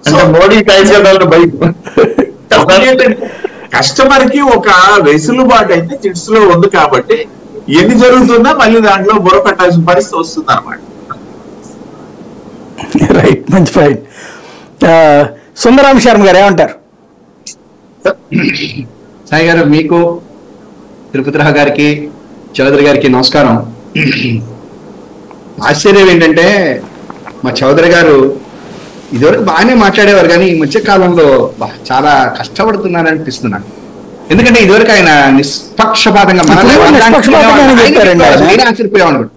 అంటే మోడీ కాల్చేదాళ్ళు బైక్ ఒకటి ఏంటంటే కస్టమర్ కి ఒక వెసులుబాటు అయితే చిట్స్ లో ఉంది కాబట్టి ఎన్ని జరుగుతున్నా మళ్ళీ దాంట్లో బుర్ర పెట్టాల్సిన పరిస్థితి వస్తుంది అనమాట రైట్ మంచి పాయింట్ సుందరాం శర్మ గారు ఏమంటారు సాయి గారు మీకు తిరుపతిరావు గారికి చౌదరి గారికి నమస్కారం ఆశ్చర్యం ఏంటంటే మా చౌదరి గారు ఇదివరకు బాగానే మాట్లాడేవారు కానీ ఈ మధ్య కాలంలో బా, చాలా కష్టపడుతున్నారని అనిపిస్తుంది నాకు ఎందుకంటే ఇదివరకు ఆయన నిష్పక్షపాతంగా మనల్ని ఇప్పుడు వదలడానికి నిష్పక్షపాతంగానే ఆయన చెప్పారండి ఆయన. నేనే ఆశ్చర్యపోయాను అనుకుంటా.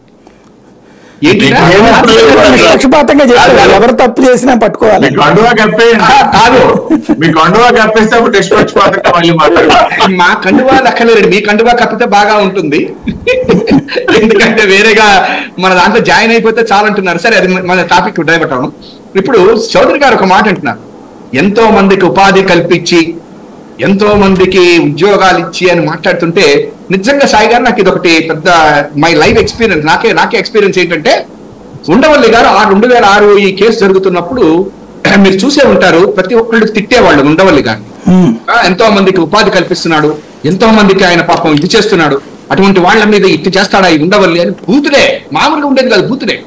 ఏంటిరా? నిష్పక్షపాతంగా చెప్పారు ఎవరు తప్పు చేసినా పట్టుకోవాలి మీ కండువా కప్పేయండి ఆ, కాదు మీ కండువా కప్పేస్తే అప్పుడు నిష్పక్షపాతంగా మళ్ళీ మాట్లాడాలి మా కండువా లెక్కలేరు మీ కండువా కప్పితే బాగా ఉంటుంది ఎందుకంటే వేరేగా మన దాంట్లో జాయిన్ అయిపోతే చాలంటున్నారు సరే అది మన టాపిక్ డైవర్ట్ అవడం ఇప్పుడు చౌదరి గారు ఒక మాట అంటున్నారు ఎంతో మందికి ఉపాధి కల్పించి ఎంతో మందికి ఉద్యోగాలు ఇచ్చి అని మాట్లాడుతుంటే నిజంగా సాయి గారు నాకు ఇది ఒకటి పెద్ద మై లైఫ్ ఎక్స్పీరియన్స్ నాకే నాకే ఎక్స్పీరియన్స్ ఏంటంటే ఉండవల్లి గారు ఆ రెండు వేల ఆరు ఈ కేసు జరుగుతున్నప్పుడు మీరు చూసే ఉంటారు ప్రతి ఒక్కళ్ళు తిట్టేవాళ్ళు ఉండవల్లి గారిని ఆ, ఎంతో మందికి ఉపాధి కల్పిస్తున్నాడు ఎంతో మందికి ఆయన పాపం ఇది చేస్తున్నాడు అటువంటి వాళ్ళ మీద ఇట్టి చేస్తాడా ఇది ఉండవల్లి అని బూతులే మామూలుగా ఉండేది కాదు బూతులే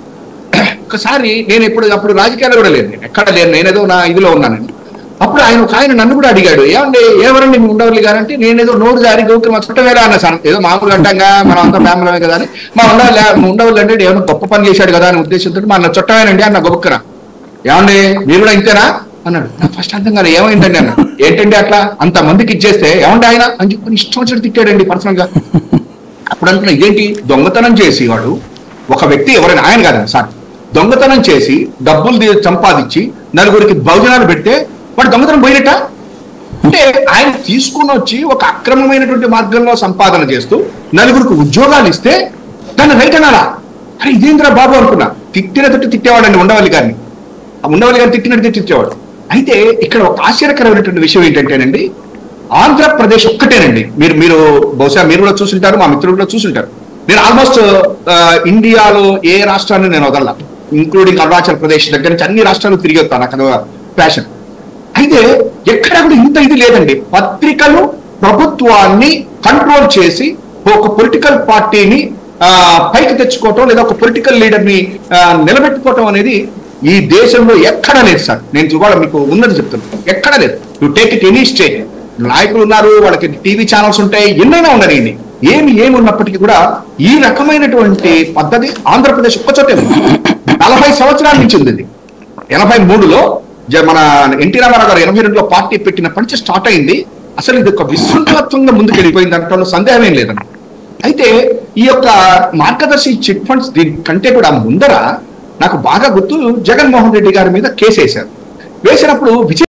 ఒకసారి నేను ఇప్పుడు అప్పుడు రాజకీయాలు కూడా లేదు నేను ఎక్కడ లేను నేనేదో నా ఇదిలో ఉన్నాను అప్పుడు ఆయన ఒక ఆయన నన్ను కూడా అడిగాడు ఏమండి ఎవరండి మీ ఉండవల్లి గారు అంటే నేనేదో నోరు జారి గౌకి మా చుట్టమేలా అన్న సార్ ఏదో మామూలుగా అంటాంగా మనం అంతా ఫ్యామిలీ కదా అని మా ఉండవల్లి ఉండవల్లి అంటే ఏమైనా గొప్ప పని చేశాడు కదా అని ఉద్దేశంతో మా అన్న చుట్టమేనండి అన్న గొప్పకరా ఏమండి మీరు కూడా ఇంతేనా అన్నాడు నాకు ఫస్ట్ అర్థం కాదు ఏమైందండి అన్నాడు ఏంటండి అట్లా అంత మందికి ఇచ్చేస్తే ఏమండి ఆయన అని చెప్పి ఇష్టం వచ్చినట్టు తిట్టాడండి పర్సనల్ గా అప్పుడు అంటున్నా ఇదేంటి దొంగతనం చేసి వాడు ఒక వ్యక్తి ఎవరైనా ఆయన కాదండి సార్ దొంగతనం చేసి డబ్బులు తీ- సంపాదించి నలుగురికి భోజనాలు పెడితే వాడు దొంగతనం పోయినట్ట అంటే ఆయన తీసుకుని వచ్చి ఒక అక్రమమైనటువంటి మార్గంలో సంపాదన చేస్తూ నలుగురికి ఉద్యోగాలు ఇస్తే దాన్ని రైట్ అనాలా అరే ఇదేంద్రా బాబు అనుకున్నా తిట్టిన తట్టు తిట్టేవాడండి ఉండవల్లి గారిని ఆ ఉండవల్లి గారిని తిట్టినట్టు తిట్టేవాడు అయితే ఇక్కడ ఒక ఆశ్చర్యకరమైనటువంటి విషయం ఏంటంటేనండి ఆంధ్రప్రదేశ్ ఒక్కటేనండి మీరు మీరు బహుశా మీరు కూడా చూసుంటారు మా మిత్రులు కూడా చూసుంటారు నేను ఆల్మోస్ట్ ఇండియాలో ఏ రాష్ట్రాన్ని నేను వదల ఇంక్లూడింగ్ అరుణాచల్ ప్రదేశ్ దగ్గర నుంచి అన్ని రాష్ట్రాలు తిరిగి వస్తాను నాకు ప్యాషన్ అయితే ఎక్కడ కూడా ఇంత ఇది లేదండి పత్రికలు ప్రభుత్వాన్ని కంట్రోల్ చేసి ఒక పొలిటికల్ పార్టీని ఆ, పైకి తెచ్చుకోవటం లేదా ఒక పొలిటికల్ లీడర్ ని ఆ, నిలబెట్టుకోవటం అనేది ఈ దేశంలో ఎక్కడ లేదు సార్ నేను ఇవాళ మీకు ఉన్నది చెప్తున్నాను ఎక్కడ లేదు you take it any state నాయకులు ఉన్నారు వాళ్ళకి టీవీ ఛానల్స్ ఉంటాయి ఎన్నైనా ఉన్నాయండి ఏమి ఏమి ఉన్నప్పటికీ కూడా ఈ రకమైనటువంటి పద్ధతి ఆంధ్రప్రదేశ్ ఒక్కచోటే ఉంది నలభై సంవత్సరాల నుంచి ఉంది ఇది ఎనభై మూడులో జ- మన ఎన్టీ రామారావు గారు ఎనభై రెండులో పార్టీ పెట్టినప్పటి నుంచి స్టార్ట్ అయింది అసలు ఇది ఒక విశృంఖలత్వంగా ముందుకు వెళ్ళిపోయింది దాంట్లో సందేహం ఏం లేదండి అయితే ఈ యొక్క మార్గదర్శి చిట్ ఫండ్స్ దీనికంటే కూడా ముందర నాకు బాగా గుర్తు జగన్మోహన్ రెడ్డి గారి మీద కేసు వేశారు వేసినప్పుడు విజయ్